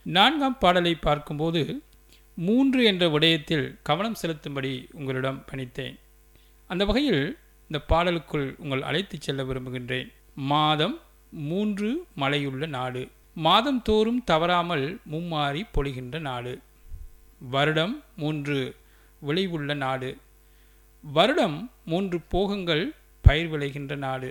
நான்காம் பாடலை பார்க்கும்போது மூன்று என்ற விடயத்தில் கவனம் செலுத்தும்படி உங்களிடம் பணித்தேன் அந்த வகையில் இந்த பாடலுக்குள் உங்கள் அழைத்துச் செல்ல விரும்புகின்றேன் மாதம் மூன்று மழையுள்ள நாடு மாதம் தோறும் தவறாமல் மும்மாறி பொழிகின்ற நாடு வருடம் மூன்று விளைவுள்ள நாடு வருடம் மூன்று போகங்கள் பயிர் விளைகின்ற நாடு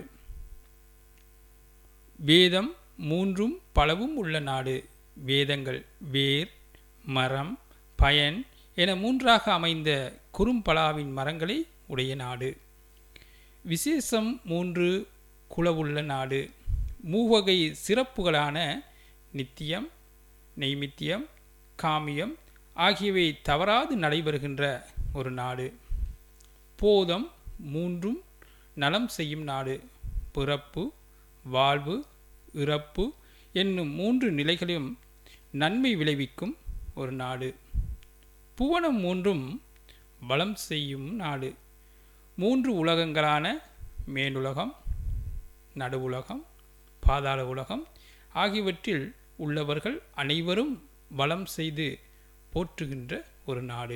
வேதம் மூன்றும் பலவும் உள்ள நாடு வேதங்கள் வேர் மரம் பயன் என மூன்றாக அமைந்த குறும்பலாவின் மரங்களை உடைய நாடு விசேஷம் மூன்று குளவுள்ள நாடு மூவகை சிறப்புகளான நித்தியம் நெய்மித்தியம் காமியம் ஆகியவை தவறாது நடைபெறுகின்ற ஒரு நாடு போதம் மூன்றும் நலம் செய்யும் நாடு பிறப்பு வாழ்வு இறப்பு என்னும் மூன்று நிலைகளிலும் நன்மை விளைவிக்கும் ஒரு நாடு புவனம் மூன்றும் வளம் செய்யும் நாடு மூன்று உலகங்களான மேலுலகம் நடுவுலகம் பாதாள உலகம் ஆகியவற்றில் உள்ளவர்கள் அனைவரும் வளம் செய்து போற்றுகின்ற ஒரு நாடு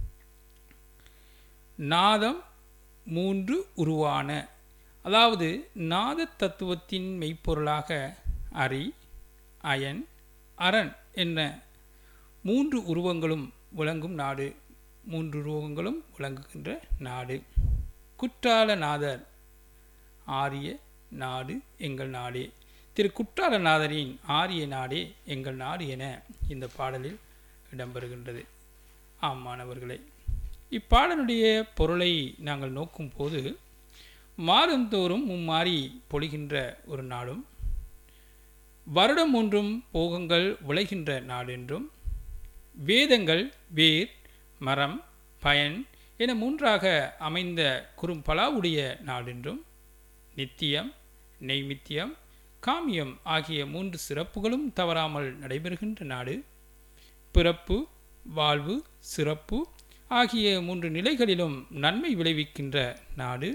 நாதம் மூன்று உருவான அதாவது நாத தத்துவத்தின் மெய்ப்பொருளாக அரி அயன் அரண் என்ற மூன்று உருவங்களும் விளங்கும் நாடு மூன்று உருவங்களும் விளங்குகின்ற நாடு குற்றாலநாதர் ஆரிய நாடு எங்கள் நாடே திரு குற்றாலநாதரின் ஆரிய நாடே எங்கள் நாடு என இந்த பாடலில் இடம்பெறுகின்றது ஆம் மாணவர்களே இப்பாடலுடைய பொருளை நாங்கள் நோக்கும் போது மாதந்தோறும் மும்மாறி பொழிகின்ற ஒரு நாடும் வருடம் ஒன்றும் போகங்கள் விளைகின்ற நாடென்றும் வேதங்கள் வேர் மரம் பயன் என மூன்றாக அமைந்த குறும்பலாவுடைய நாடென்றும் நித்தியம் நெய்மித்தியம் காமியம் ஆகிய மூன்று சிறப்புகளும் தவறாமல் நடைபெறுகின்ற நாடு பிறப்பு வாழ்வு சிறப்பு ஆகிய மூன்று நிலைகளிலும் நன்மை விளைவிக்கின்ற நாடு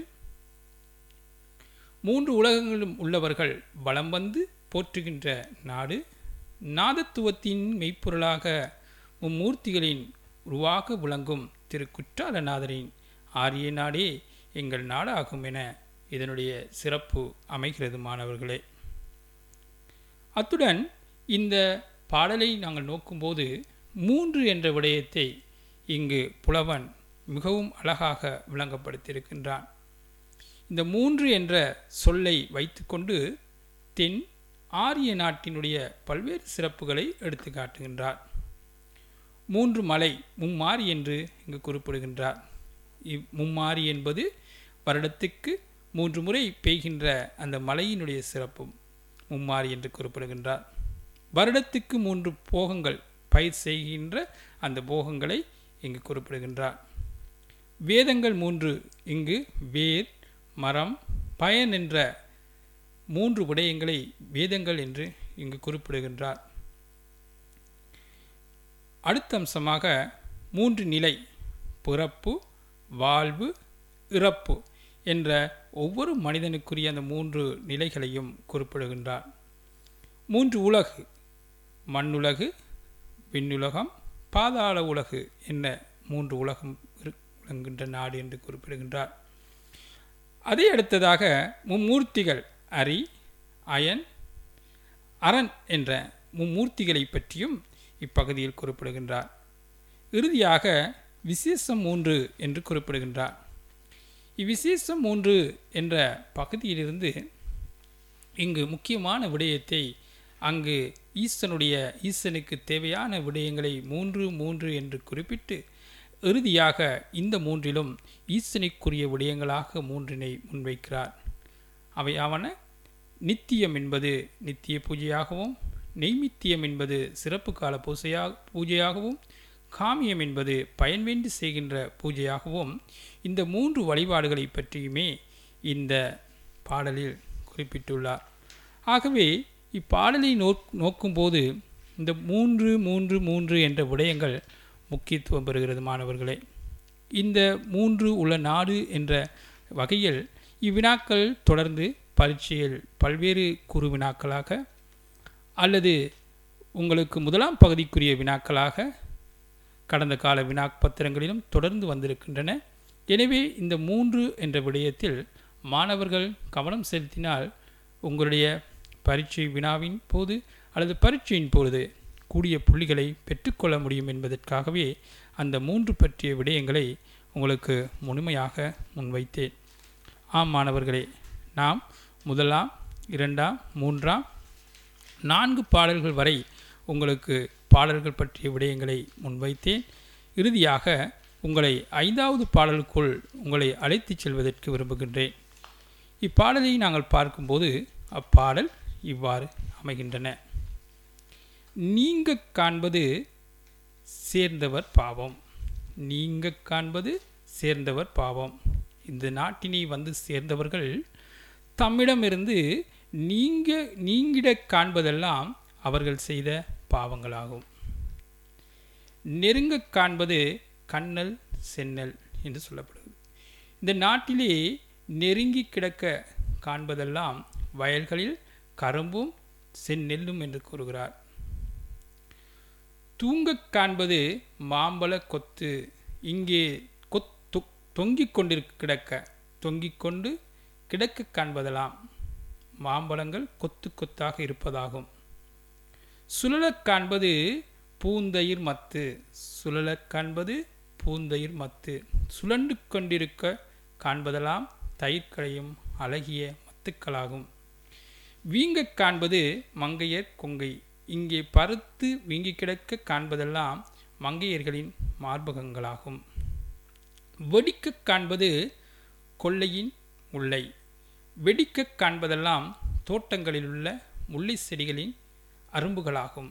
மூன்று உலகங்களும் உள்ளவர்கள் வலம் வந்து போற்றுகின்ற நாடு நாதத்துவத்தின் மெய்ப்பொருளாக மும்மூர்த்திகளின் உருவாக விளங்கும் திரு குற்றாலநாதரின் ஆரிய நாடே எங்கள் நாடாகும் என இதனுடைய சிறப்பு அமைகிறது மாணவர்களே அத்துடன் இந்த பாடலை நாங்கள் நோக்கும்போது மூன்று என்ற விடயத்தை இங்கு புலவன் மிகவும் அழகாக விளங்கப்படுத்தியிருக்கின்றான் இந்த மூன்று என்ற சொல்லை வைத்துக்கொண்டு தென் ஆரிய நாட்டினுடைய பல்வேறு சிறப்புகளை எடுத்து காட்டுகின்றார் மூன்று மலை மும்மாரி என்று இங்கு குறிப்பிடுகின்றார் இவ் மும்மாரி என்பது வருடத்துக்கு மூன்று முறை பெய்கின்ற அந்த மலையினுடைய சிறப்பும் மும்மாரி என்று குறிப்பிடுகின்றார் வருடத்துக்கு மூன்று போகங்கள் பயிர் செய்கின்ற அந்த போகங்களை இங்கு குறிப்பிடுகின்றார் வேதங்கள் மூன்று இங்கு வேர் மரம் பயன் என்ற மூன்று விடயங்களை வேதங்கள் என்று இங்கு குறிப்பிடுகின்றார் அடுத்த அம்சமாக மூன்று நிலை பிறப்பு வாழ்வு இறப்பு என்ற ஒவ்வொரு மனிதனுக்குரிய அந்த மூன்று நிலைகளையும் குறிப்பிடுகின்றார் மூன்று உலகு மண்ணுலகு விண்ணுலகம் பாதாள உலகு என்ற மூன்று உலகம் விளங்குகின்ற நாடு என்று குறிப்பிடுகின்றார் அதே அடுத்ததாக மும்மூர்த்திகள் அரி அயன் அரண் என்ற மும்மூர்த்திகளை பற்றியும் இப்பகுதியில் குறிப்பிடுகின்றார் இறுதியாக விசேஷம் மூன்று என்று குறிப்பிடுகின்றார் இவ்விசேஷம் மூன்று என்ற பகுதியிலிருந்து இங்கு முக்கியமான விடயத்தை அங்கு ஈசனுடைய ஈசனுக்கு தேவையான விடயங்களை மூன்று மூன்று என்று குறிப்பிட்டு இறுதியாக இந்த மூன்றிலும் ஈசனுக்குரிய விடயங்களாக மூன்றினை முன்வைக்கிறார் அவையாவன நித்தியம் என்பது நித்திய பூஜையாகவும் நெய்மித்தியம் என்பது சிறப்பு கால பூசையாக பூஜையாகவும் காமியம் என்பது பயன்வேண்டி செய்கின்ற பூஜையாகவும் இந்த மூன்று வழிபாடுகளை பற்றியுமே இந்த பாடலில் குறிப்பிட்டுள்ளார் ஆகவே இப்பாடலை நோ நோக்கும்போது இந்த மூன்று மூன்று மூன்று என்ற விடயங்கள் முக்கியத்துவம் பெறுகிறது மாணவர்களே இந்த மூன்று உள்ள நாடு என்ற வகையில் இவ்வினாக்கள் தொடர்ந்து பரீட்சையில் பல்வேறு குறு வினாக்களாக அல்லது உங்களுக்கு முதலாம் பகுதிக்குரிய வினாக்களாக கடந்த கால வினாப்பத்திரங்களிலும் தொடர்ந்து வந்திருக்கின்றன எனவே இந்த மூன்று என்ற விடயத்தில் மாணவர்கள் கவனம் செலுத்தினால் உங்களுடைய பரீட்சை வினாவின் போது அல்லது பரீட்சையின் பொழுது கூடிய புள்ளிகளை பெற்றுக்கொள்ள முடியும் என்பதற்காகவே அந்த மூன்று பற்றிய விடயங்களை உங்களுக்கு முழுமையாக முன்வைத்தேன் ஆம் மாணவர்களே நாம் முதலாம் இரண்டாம் மூன்றாம் நான்கு பாடல்கள் வரை உங்களுக்கு பாடல்கள் பற்றிய விடயங்களை முன்வைத்தேன் இறுதியாக உங்களை ஐந்தாவது பாடலுக்குள் உங்களை அழைத்துச் செல்வதற்கு விரும்புகின்றேன் இப்பாடலை நாங்கள் பார்க்கும்போது அப்பாடல் இவ்வாறு அமைகின்றன நீங்க காண்பது சேர்ந்தவர் பாவம் நீங்க காண்பது சேர்ந்தவர் பாவம் இந்த நாட்டினை வந்து சேர்ந்தவர்கள் தம்மிடமிருந்து நீங்க நீங்கிட காண்பதெல்லாம் அவர்கள் செய்த பாவங்களாகும் நெருங்க காண்பது கண்ணல் சென்னல் என்று சொல்லப்படுகிறது இந்த நாட்டிலே நெருங்கி கிடக்க காண்பதெல்லாம் வயல்களில் கரும்பும் செந்நெல்லும் என்று கூறுகிறார் தூங்கக் காண்பது மாம்பழ கொத்து இங்கே கொத்து தொங்கிக் கொண்டிருக்க கிடக்க தொங்கிக் கொண்டு கிடக்க காண்பதெல்லாம் மாம்பழங்கள் கொத்து கொத்தாக இருப்பதாகும் சுழலக் காண்பது பூந்தயிர் மத்து சுழலக் காண்பது பூந்தயிர் மத்து சுழண்டு கொண்டிருக்க காண்பதெல்லாம் தயிர்களையும் அழகிய மத்துக்களாகும் வீங்கக் காண்பது மங்கையர் கொங்கை இங்கே பருத்து வீங்கி கிடக்க காண்பதெல்லாம் மங்கையர்களின் மார்பகங்களாகும் வெடிக்கக் காண்பது கொள்ளையின் முல்லை வெடிக்கக் காண்பதெல்லாம் தோட்டங்களில் உள்ள முல்லை செடிகளின் அரும்புகளாகும்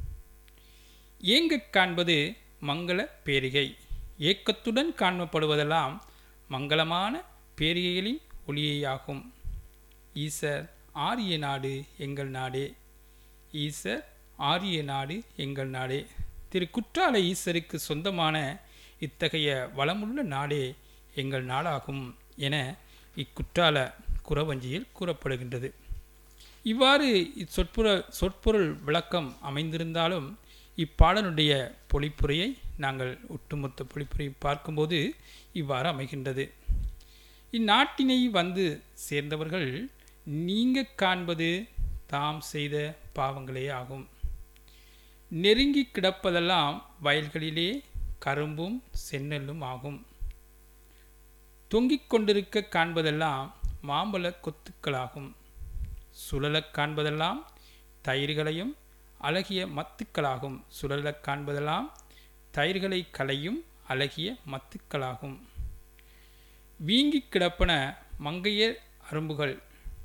ஏங்கக் காண்பது மங்கள பேரிகை ஏக்கத்துடன் காணப்படுவதெல்லாம் மங்களமான பேரிகைகளின் ஒளியேயாகும் ஈசர் ஆரிய நாடு எங்கள் நாடே ஈசர் ஆரிய நாடு எங்கள் நாடே திரு குற்றால ஈசருக்கு சொந்தமான இத்தகைய வளமுள்ள நாடே எங்கள் நாடாகும் என இக்குற்றால குறவஞ்சியில் கூறப்படுகின்றது இவ்வாறு இச்சொற்புற சொற்பொருள் விளக்கம் அமைந்திருந்தாலும் இப்பாடனுடைய பொழிப்புரையை நாங்கள் ஒட்டுமொத்த பொழிப்புரை பார்க்கும்போது இவ்வாறு அமைகின்றது இந்நாட்டினை வந்து சேர்ந்தவர்கள் நீங்க காண்பது தாம் செய்த பாவங்களே ஆகும் நெருங்கி கிடப்பதெல்லாம் வயல்களிலே கரும்பும் செந்நெல்லும் ஆகும் தொங்கிக் கொண்டிருக்க காண்பதெல்லாம் மாம்பழ கொத்துக்களாகும் சுழலக் காண்பதெல்லாம் தயிர்களையும் அழகிய மத்துக்களாகும் சுழலக் காண்பதெல்லாம் தயிர்களை களையும் அழகிய மத்துக்களாகும் வீங்கி கிடப்பன மங்கையர் அரும்புகள்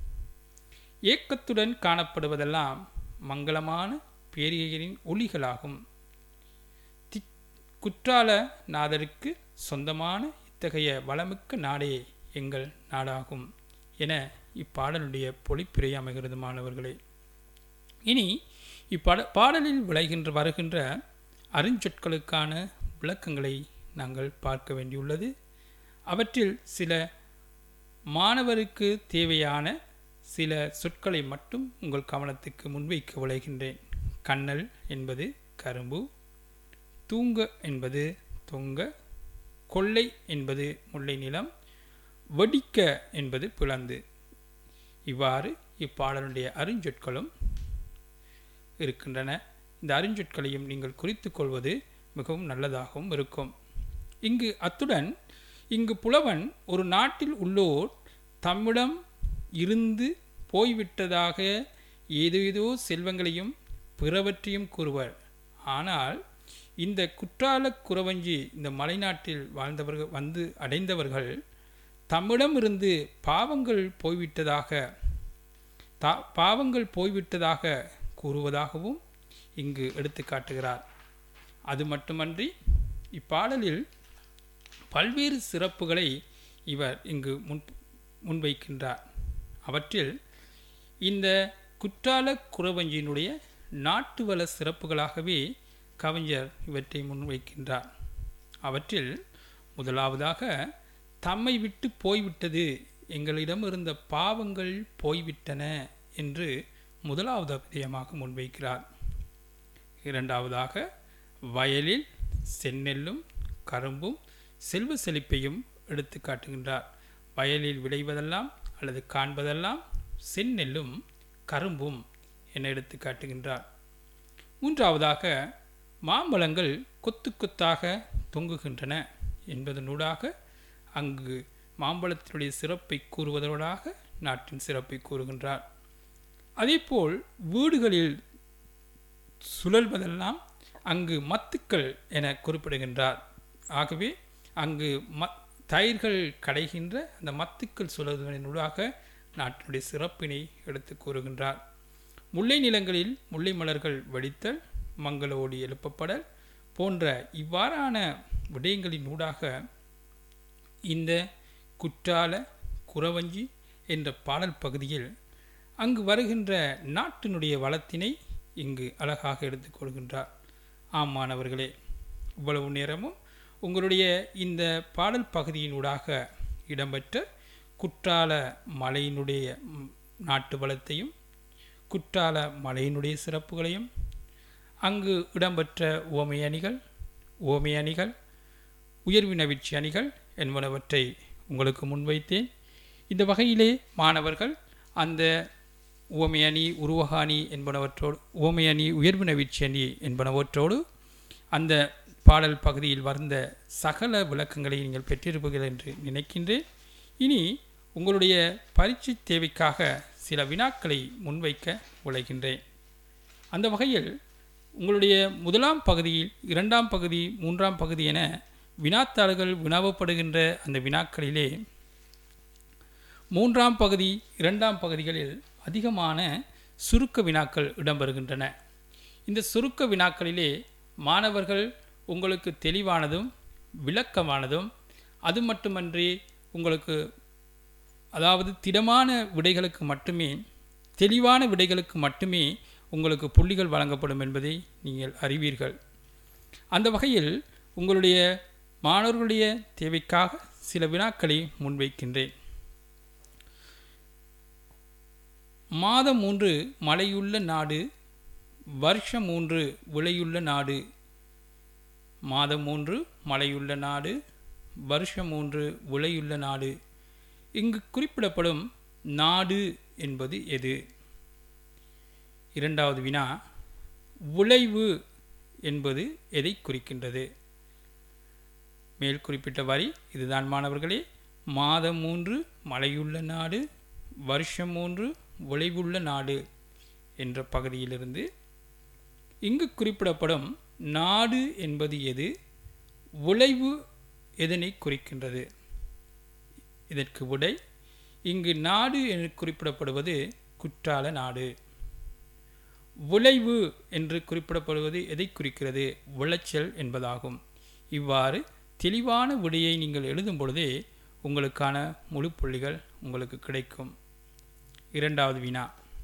ஏக்கத்துடன் காணப்படுவதெல்லாம் மங்களமான பேரியரின் ஒளிகளாகும் தி குற்றால நாதருக்கு சொந்தமான இத்தகைய வளமிக்க நாடே எங்கள் நாடாகும் என இப்பாடலுடைய பொழிப்புரை அமைகிறது மாணவர்களே இனி இப்பாட பாடலில் விளைகின்ற வருகின்ற அருஞ்சொற்களுக்கான விளக்கங்களை நாங்கள் பார்க்க வேண்டியுள்ளது அவற்றில் சில மாணவருக்கு தேவையான சில சொற்களை மட்டும் உங்கள் கவனத்துக்கு முன்வைக்க விளைகின்றேன் கண்ணல் என்பது கரும்பு தூங்க என்பது தொங்க கொள்ளை என்பது முல்லை நிலம் வெடிக்க என்பது பிளந்து இவ்வாறு இப்பாடலுடைய அருஞ்சொற்களும் இருக்கின்றன இந்த அருஞ்சொற்களையும் நீங்கள் குறித்து கொள்வது மிகவும் நல்லதாகவும் இருக்கும் இங்கு அத்துடன் இங்கு புலவன் ஒரு நாட்டில் உள்ளோர் தம்மிடம் இருந்து போய்விட்டதாக ஏதேதோ செல்வங்களையும் பிறவற்றையும் கூறுவர் ஆனால் இந்த குற்றால குறவஞ்சி இந்த மலைநாட்டில் வாழ்ந்தவர்கள் வந்து அடைந்தவர்கள் தம்மிடமிருந்து பாவங்கள் போய்விட்டதாக தா பாவங்கள் போய்விட்டதாக கூறுவதாகவும் இங்கு எடுத்து காட்டுகிறார் அது மட்டுமன்றி இப்பாடலில் பல்வேறு சிறப்புகளை இவர் இங்கு முன் முன்வைக்கின்றார் அவற்றில் இந்த குற்றால குறவஞ்சியினுடைய நாட்டு வள சிறப்புகளாகவே கவிஞர் இவற்றை முன்வைக்கின்றார் அவற்றில் முதலாவதாக தம்மை விட்டு போய்விட்டது எங்களிடம் இருந்த பாவங்கள் போய்விட்டன என்று முதலாவது விதயமாக முன்வைக்கிறார் இரண்டாவதாக வயலில் செந்நெல்லும் கரும்பும் செல்வ செழிப்பையும் எடுத்து காட்டுகின்றார் வயலில் விளைவதெல்லாம் அல்லது காண்பதெல்லாம் செந்நெல்லும் கரும்பும் என எடுத்து காட்டுகின்றார் மூன்றாவதாக மாம்பழங்கள் கொத்து கொத்தாக தொங்குகின்றன என்பதனூடாக அங்கு மாம்பழத்தினுடைய சிறப்பை கூறுவதோடாக நாட்டின் சிறப்பை கூறுகின்றார் அதேபோல் வீடுகளில் சுழல்வதெல்லாம் அங்கு மத்துக்கள் என குறிப்பிடுகின்றார் ஆகவே அங்கு ம தயிர்கள் கடைகின்ற அந்த மத்துக்கள் சுழல்வதனூடாக நாட்டினுடைய சிறப்பினை எடுத்து கூறுகின்றார் முல்லை நிலங்களில் முல்லை மலர்கள் வெடித்தல் மங்களோடு எழுப்பப்படல் போன்ற இவ்வாறான விடயங்களின் ஊடாக இந்த குற்றால குறவஞ்சி என்ற பாடல் பகுதியில் அங்கு வருகின்ற நாட்டினுடைய வளத்தினை இங்கு அழகாக எடுத்துக்கொள்கின்றார் ஆம் மாணவர்களே இவ்வளவு நேரமும் உங்களுடைய இந்த பாடல் பகுதியினூடாக இடம்பெற்ற குற்றால மலையினுடைய நாட்டு வளத்தையும் குற்றால மலையினுடைய சிறப்புகளையும் அங்கு இடம்பெற்ற ஓமை அணிகள் ஓமை அணிகள் உயர்வினவிற்சி அணிகள் என்பனவற்றை உங்களுக்கு முன்வைத்தேன் இந்த வகையிலே மாணவர்கள் அந்த ஓமை அணி உருவக அணி என்பனவற்றோடு ஓமை அணி உயர்வினவிற்சி அணி என்பனவற்றோடு அந்த பாடல் பகுதியில் வந்த சகல விளக்கங்களை நீங்கள் பெற்றிருப்பீர்கள் என்று நினைக்கின்றேன் இனி உங்களுடைய பரீட்சை தேவைக்காக சில வினாக்களை முன்வைக்க உழைகின்றேன் அந்த வகையில் உங்களுடைய முதலாம் பகுதியில் இரண்டாம் பகுதி மூன்றாம் பகுதி என வினாத்தாள்கள் வினாவப்படுகின்ற அந்த வினாக்களிலே மூன்றாம் பகுதி இரண்டாம் பகுதிகளில் அதிகமான சுருக்க வினாக்கள் இடம்பெறுகின்றன இந்த சுருக்க வினாக்களிலே மாணவர்கள் உங்களுக்கு தெளிவானதும் விளக்கமானதும் அது மட்டுமன்றி உங்களுக்கு அதாவது திடமான விடைகளுக்கு மட்டுமே தெளிவான விடைகளுக்கு மட்டுமே உங்களுக்கு புள்ளிகள் வழங்கப்படும் என்பதை நீங்கள் அறிவீர்கள் அந்த வகையில் உங்களுடைய மாணவர்களுடைய தேவைக்காக சில வினாக்களை முன்வைக்கின்றேன் மாதம் மூன்று மழையுள்ள நாடு வருஷம் மூன்று விளையுள்ள நாடு மாதம் மூன்று மழையுள்ள நாடு வருஷம் மூன்று விளையுள்ள நாடு இங்கு குறிப்பிடப்படும் நாடு என்பது எது இரண்டாவது வினா விளைவு என்பது எதை குறிக்கின்றது மேல் குறிப்பிட்ட வரி இதுதான் மாணவர்களே மாதம் மூன்று மழையுள்ள நாடு வருஷம் மூன்று விளைவுள்ள நாடு என்ற பகுதியிலிருந்து இங்கு குறிப்பிடப்படும் நாடு என்பது எது விளைவு எதனை குறிக்கின்றது இதற்கு விடை இங்கு நாடு என்று குறிப்பிடப்படுவது குற்றால நாடு விளைவு என்று குறிப்பிடப்படுவது எதை குறிக்கிறது விளைச்சல் என்பதாகும் இவ்வாறு தெளிவான விடையை நீங்கள் எழுதும் பொழுதே உங்களுக்கான முழு புள்ளிகள் உங்களுக்கு கிடைக்கும் இரண்டாவது வினா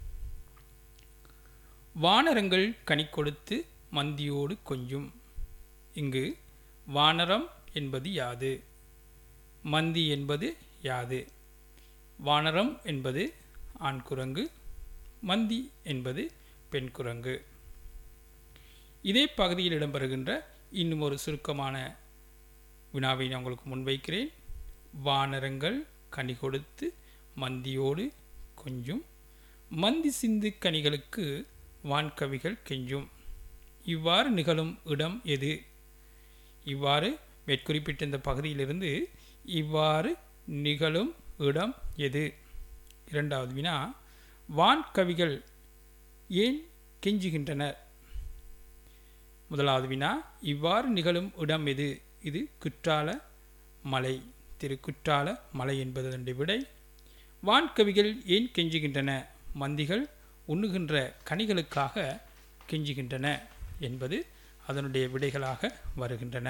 வானரங்கள் கனி கொடுத்து மந்தியோடு கொஞ்சும் இங்கு வானரம் என்பது யாது மந்தி என்பது யாது வானரம் என்பது ஆண் குரங்கு மந்தி என்பது பெண் குரங்கு இதே பகுதியில் இடம்பெறுகின்ற இன்னும் ஒரு சுருக்கமான வினாவை நான் உங்களுக்கு முன்வைக்கிறேன் வானரங்கள் கனி கொடுத்து மந்தியோடு கொஞ்சும் மந்தி சிந்து கனிகளுக்கு வான்கவிகள் கெஞ்சும் இவ்வாறு நிகழும் இடம் எது இவ்வாறு மேற்குறிப்பிட்ட இந்த பகுதியிலிருந்து இவ்வாறு நிகழும் இடம் எது இரண்டாவது வினா வான்கவிகள் ஏன் கெஞ்சுகின்றனர் முதலாவது வினா இவ்வாறு நிகழும் இடம் எது இது குற்றால மலை திரு குற்றால மலை என்பது அதனுடைய விடை வான்கவிகள் ஏன் கெஞ்சுகின்றன மந்திகள் உண்ணுகின்ற கனிகளுக்காக கெஞ்சுகின்றன என்பது அதனுடைய விடைகளாக வருகின்றன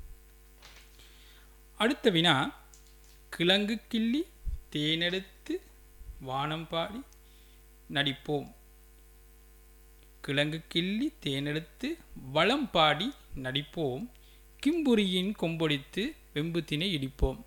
அடுத்த வினா கிழங்கு கிள்ளி தேனெடுத்து வானம் பாடி நடிப்போம் கிழங்கு கிள்ளி தேனெடுத்து வளம் பாடி நடிப்போம் கிம்புரியின் கொம்பொடித்து வெம்புத்தினை இடிப்போம்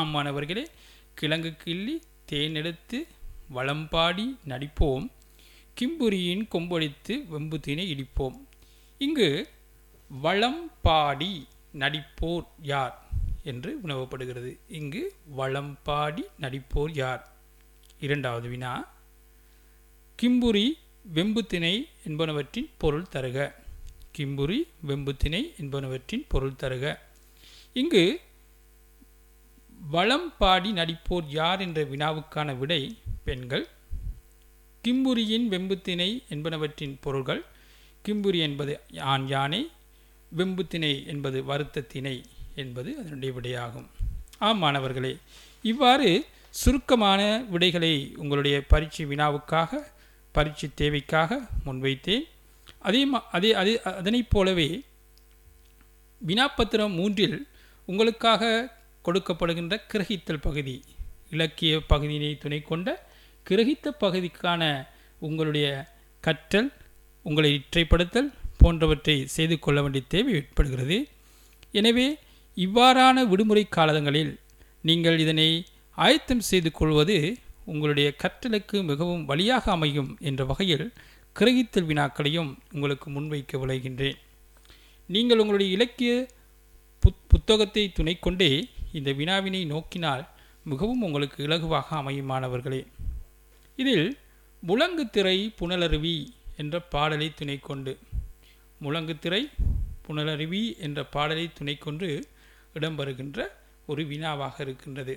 ஆமானவர்களே கிழங்கு கிள்ளி தேனெடுத்து வளம் பாடி நடிப்போம் கிம்புரியின் கொம்பொழித்து வெம்புத்தினை இடிப்போம் இங்கு வளம் பாடி நடிப்போர் யார் என்று வினவப்படுகிறது இங்கு வளம் பாடி நடிப்போர் யார் இரண்டாவது வினா கிம்புரி வெம்புத்திணை என்பனவற்றின் பொருள் தருக கிம்புரி வெம்புத்திணை என்பனவற்றின் பொருள் தருக இங்கு வளம் பாடி நடிப்போர் யார் என்ற வினாவுக்கான விடை பெண்கள் கிம்புரியின் வெம்புத்திணை என்பனவற்றின் பொருள்கள் கிம்புரி என்பது ஆண் யானை வெம்புத்திணை என்பது வருத்த திணை என்பது அதனுடைய விடையாகும் ஆம் மாணவர்களே இவ்வாறு சுருக்கமான விடைகளை உங்களுடைய பரீட்சை வினாவுக்காக பரீட்சை தேவைக்காக முன்வைத்தேன் அதே மா அதே அதே அதனைப் போலவே வினாப்பத்திரம் மூன்றில் உங்களுக்காக கொடுக்கப்படுகின்ற கிரகித்தல் பகுதி இலக்கிய பகுதியினை துணை கொண்ட கிரகித்த பகுதிக்கான உங்களுடைய கற்றல் உங்களை இற்றைப்படுத்தல் போன்றவற்றை செய்து கொள்ள வேண்டிய தேவை ஏற்படுகிறது எனவே இவ்வாறான விடுமுறை காலங்களில் நீங்கள் இதனை ஆயத்தம் செய்து கொள்வது உங்களுடைய கற்றலுக்கு மிகவும் வழியாக அமையும் என்ற வகையில் கிரகித்தல் வினாக்களையும் உங்களுக்கு முன்வைக்க விளைகின்றேன் நீங்கள் உங்களுடைய இலக்கிய புத் புத்தகத்தை துணை கொண்டே இந்த வினாவினை நோக்கினால் மிகவும் உங்களுக்கு இலகுவாக அமையும் மாணவர்களே இதில் முழங்குத்திரை புனலருவி என்ற பாடலை துணை கொண்டு முழங்குத்திரை புனலருவி என்ற பாடலை துணை கொண்டு இடம்பெறுகின்ற ஒரு வினாவாக இருக்கின்றது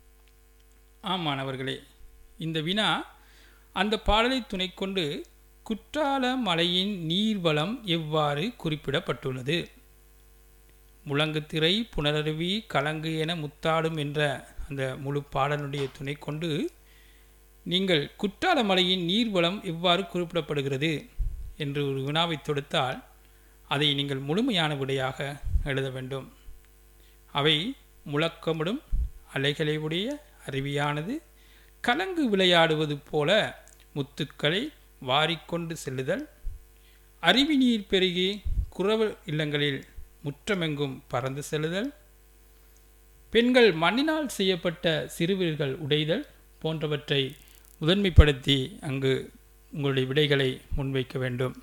ஆம் மாணவர்களே இந்த வினா அந்த பாடலை துணை கொண்டு குற்றால மலையின் நீர்வளம் எவ்வாறு குறிப்பிடப்பட்டுள்ளது முழங்குத்திரை புனரருவி கலங்கு என முத்தாடும் என்ற அந்த முழு பாடலுடைய துணை கொண்டு நீங்கள் குற்றால மலையின் நீர்வளம் எவ்வாறு குறிப்பிடப்படுகிறது என்று ஒரு வினாவை தொடுத்தால் அதை நீங்கள் முழுமையான விடையாக எழுத வேண்டும் அவை முழக்கமிடும் அலைகளை உடைய அருவியானது கலங்கு விளையாடுவது போல முத்துக்களை வாரிக்கொண்டு செல்லுதல் அருவி நீர் பெருகி குறவ இல்லங்களில் முற்றமெங்கும் பறந்து செல்லுதல் பெண்கள் மண்ணினால் செய்யப்பட்ட சிறுவீர்கள் உடைதல் போன்றவற்றை முதன்மைப்படுத்தி அங்கு உங்களுடைய விடைகளை முன்வைக்க வேண்டும்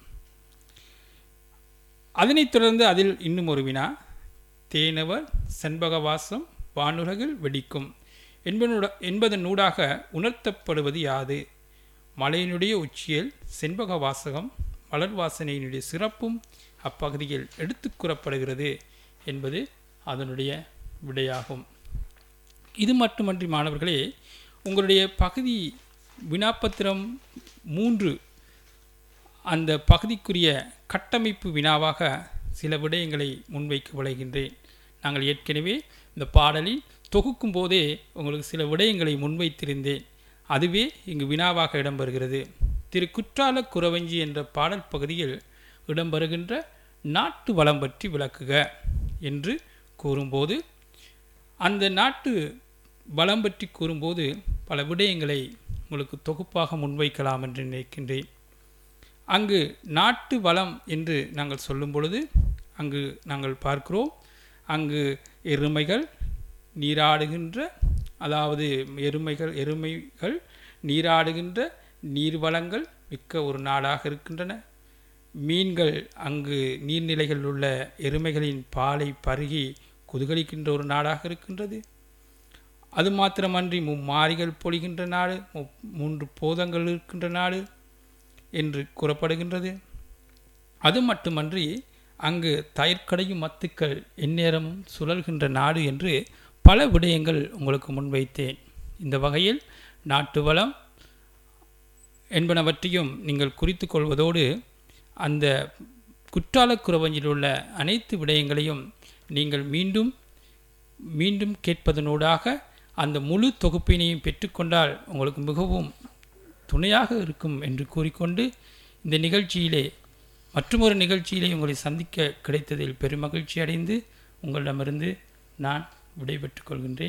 அதனைத் தொடர்ந்து அதில் இன்னும் ஒரு வினா தேனவர் செண்பகவாசம் வானுலகில் வெடிக்கும் என்பனூட என்பதன் ஊடாக உணர்த்தப்படுவது யாது மலையினுடைய உச்சியில் செண்பக வாசகம் மலர் வாசனையினுடைய சிறப்பும் அப்பகுதியில் எடுத்து கூறப்படுகிறது என்பது அதனுடைய விடையாகும் இது மட்டுமன்றி மாணவர்களே உங்களுடைய பகுதி வினாப்பத்திரம் மூன்று அந்த பகுதிக்குரிய கட்டமைப்பு வினாவாக சில விடயங்களை முன்வைக்க விளைகின்றேன் நாங்கள் ஏற்கனவே இந்த பாடலில் தொகுக்கும் போதே உங்களுக்கு சில விடயங்களை முன்வைத்திருந்தேன் அதுவே இங்கு வினாவாக இடம்பெறுகிறது திரு குற்றால குறவஞ்சி என்ற பாடல் பகுதியில் இடம்பெறுகின்ற நாட்டு வளம் பற்றி விளக்குக என்று கூறும்போது அந்த நாட்டு வளம் பற்றி கூறும்போது பல விடயங்களை உங்களுக்கு தொகுப்பாக முன்வைக்கலாம் என்று நினைக்கின்றேன் அங்கு நாட்டு வளம் என்று நாங்கள் சொல்லும் பொழுது அங்கு நாங்கள் பார்க்கிறோம் அங்கு எருமைகள் நீராடுகின்ற அதாவது எருமைகள் எருமைகள் நீராடுகின்ற நீர்வளங்கள் மிக்க ஒரு நாடாக இருக்கின்றன மீன்கள் அங்கு நீர்நிலைகளில் உள்ள எருமைகளின் பாலை பருகி குதுகலிக்கின்ற ஒரு நாடாக இருக்கின்றது அது மாத்திரமன்றி மும்மாரிகள் பொழிகின்ற நாடு மூன்று போதங்கள் இருக்கின்ற நாடு என்று கூறப்படுகின்றது அது மட்டுமன்றி அங்கு தயிர்க்கடையும் மத்துக்கள் எந்நேரமும் சுழல்கின்ற நாடு என்று பல விடயங்கள் உங்களுக்கு முன்வைத்தேன் இந்த வகையில் நாட்டு வளம் என்பனவற்றையும் நீங்கள் குறித்து கொள்வதோடு அந்த குற்றால குறவஞ்சில் உள்ள அனைத்து விடயங்களையும் நீங்கள் மீண்டும் மீண்டும் கேட்பதனூடாக அந்த முழு தொகுப்பினையும் பெற்றுக்கொண்டால் உங்களுக்கு மிகவும் துணையாக இருக்கும் என்று கூறிக்கொண்டு இந்த நிகழ்ச்சியிலே மற்றொரு நிகழ்ச்சியிலே உங்களை சந்திக்க கிடைத்ததில் பெருமகிழ்ச்சி அடைந்து உங்களிடமிருந்து நான் விடைபெற்றுக் கொள்கின்றேன்